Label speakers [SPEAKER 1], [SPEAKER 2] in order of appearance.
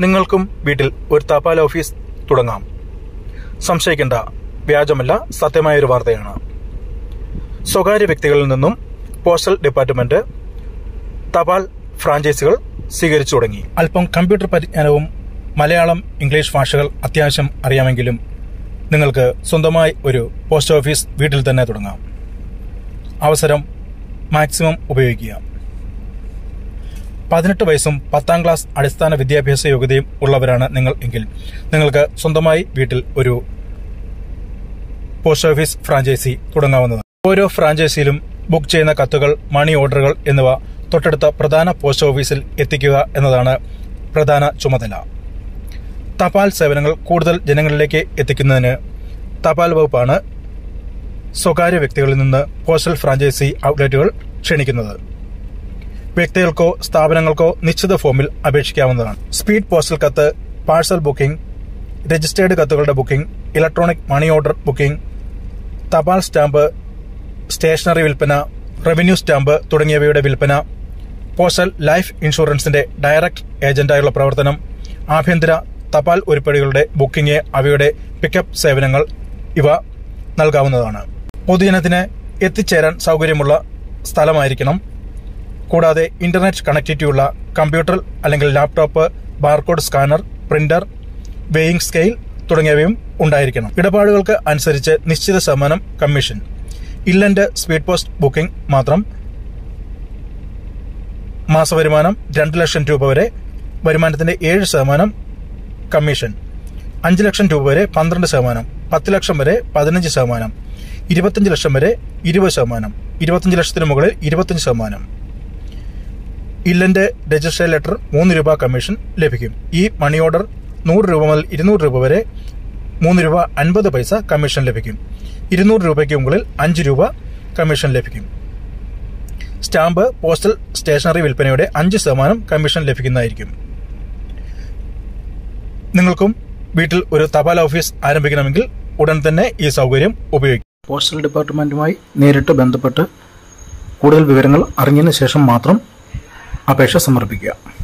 [SPEAKER 1] നിങ്ങൾക്കും വീട്ടിൽ ഒരു തപാൽ ഓഫീസ് തുടങ്ങാം സംശയിക്കേണ്ട വ്യാജമല്ല സത്യമായ ഒരു വാർത്തയാണ് സ്വകാര്യ വ്യക്തികളിൽ നിന്നും പോസ്റ്റൽ ഡിപ്പാർട്ട്മെന്റ് തപാൽ ഫ്രാഞ്ചൈസികൾ സ്വീകരിച്ചു തുടങ്ങി അല്പം കമ്പ്യൂട്ടർ പരിജ്ഞാനവും മലയാളം ഇംഗ്ലീഷ് ഭാഷകൾ അത്യാവശ്യം അറിയാമെങ്കിലും നിങ്ങൾക്ക് സ്വന്തമായി ഒരു പോസ്റ്റ് ഓഫീസ് വീട്ടിൽ തന്നെ തുടങ്ങാം അവസരം മാക്സിമം ഉപയോഗിക്കുക പതിനെട്ട് വയസ്സും പത്താം ക്ലാസ് അടിസ്ഥാന വിദ്യാഭ്യാസ യോഗ്യതയും ഉള്ളവരാണ് നിങ്ങൾ എങ്കിൽ നിങ്ങൾക്ക് സ്വന്തമായി വീട്ടിൽ ഒരു പോസ്റ്റ് ഓഫീസ് ഫ്രാഞ്ചൈസി തുടങ്ങാവുന്നതാണ് ഓരോ ഫ്രാഞ്ചൈസിയിലും ബുക്ക് ചെയ്യുന്ന കത്തുകൾ മണി ഓർഡറുകൾ എന്നിവ തൊട്ടടുത്ത പ്രധാന പോസ്റ്റ് ഓഫീസിൽ എത്തിക്കുക എന്നതാണ് പ്രധാന ചുമതല തപാൽ സേവനങ്ങൾ കൂടുതൽ ജനങ്ങളിലേക്ക് എത്തിക്കുന്നതിന് തപാൽ വകുപ്പാണ് സ്വകാര്യ വ്യക്തികളിൽ നിന്ന് പോസ്റ്റൽ ഫ്രാഞ്ചൈസി ഔട്ട്ലെറ്റുകൾ ക്ഷണിക്കുന്നത് വ്യക്തികൾക്കോ സ്ഥാപനങ്ങൾക്കോ നിശ്ചിത ഫോമിൽ അപേക്ഷിക്കാവുന്നതാണ് സ്പീഡ് പോസ്റ്റൽ കത്ത് പാഴ്സൽ ബുക്കിംഗ് രജിസ്റ്റേർഡ് കത്തുകളുടെ booking electronic money order booking തപാൽ സ്റ്റാമ്പ് സ്റ്റേഷനറി വിൽപ്പന റവന്യൂ സ്റ്റാമ്പ് തുടങ്ങിയവയുടെ വിൽപ്പന പോസ്റ്റൽ ലൈഫ് ഇൻഷുറൻസിന്റെ ഡയറക്ട് ഏജന്റായുള്ള പ്രവർത്തനം ആഭ്യന്തര തപാൽ ഉരുപ്പടികളുടെ ബുക്കിംഗ് അവയുടെ പിക്കപ്പ് സേവനങ്ങൾ ഇവ നൽകാവുന്നതാണ് പൊതുജനത്തിന് എത്തിച്ചേരാൻ സൗകര്യമുള്ള സ്ഥലമായിരിക്കണം കൂടാതെ ഇന്റർനെറ്റ് കണക്ടിവിറ്റിയുള്ള കമ്പ്യൂട്ടർ അല്ലെങ്കിൽ laptop barcode scanner printer weighing scale തുടങ്ങിയവയും ഉണ്ടായിരിക്കണം ഇടപാടുകൾക്ക് അനുസരിച്ച് നിശ്ചിത ശതമാനം commission inland speed post booking മാത്രം മാസവരുമാനം രണ്ട് ലക്ഷം രൂപ വരെ വരുമാനത്തിന്റെ ഏഴ് ശതമാനം കമ്മീഷൻ അഞ്ച് ലക്ഷം രൂപ വരെ പന്ത്രണ്ട് ശതമാനം പത്ത് ലക്ഷം വരെ പതിനഞ്ച് ശതമാനം ഇരുപത്തഞ്ച് ലക്ഷം വരെ ഇരുപത് ശതമാനം ഇരുപത്തഞ്ച് ലക്ഷത്തിന് മുകളിൽ ഇരുപത്തഞ്ച് ശതമാനം ഇല്ലന്റെ രജിസ്റ്റർ ലെറ്റർ മൂന്ന് രൂപ കമ്മീഷൻ ലഭിക്കും ഈ മണി ഓർഡർ നൂറ് രൂപ മുതൽ ഇരുന്നൂറ് രൂപ വരെ മൂന്ന് രൂപ അൻപത് പൈസ കമ്മീഷൻ ലഭിക്കും ഇരുന്നൂറ് രൂപയ്ക്ക് മുകളിൽ അഞ്ച് രൂപ കമ്മീഷൻ ലഭിക്കും സ്റ്റാമ്പ് പോസ്റ്റൽ സ്റ്റേഷനറി വിൽപ്പനയുടെ അഞ്ച് ശതമാനം കമ്മീഷൻ ലഭിക്കുന്നതായിരിക്കും നിങ്ങൾക്കും വീട്ടിൽ ഒരു തപാൽ ഓഫീസ് ആരംഭിക്കണമെങ്കിൽ ഉടൻ തന്നെ ഈ സൗകര്യം ഉപയോഗിക്കും പോസ്റ്റൽ ഡിപ്പാർട്ട്മെന്റുമായി നേരിട്ട് ബന്ധപ്പെട്ട് കൂടുതൽ വിവരങ്ങൾ അറിഞ്ഞതിന് ശേഷം മാത്രം അപേക്ഷ സമർപ്പിക്കുക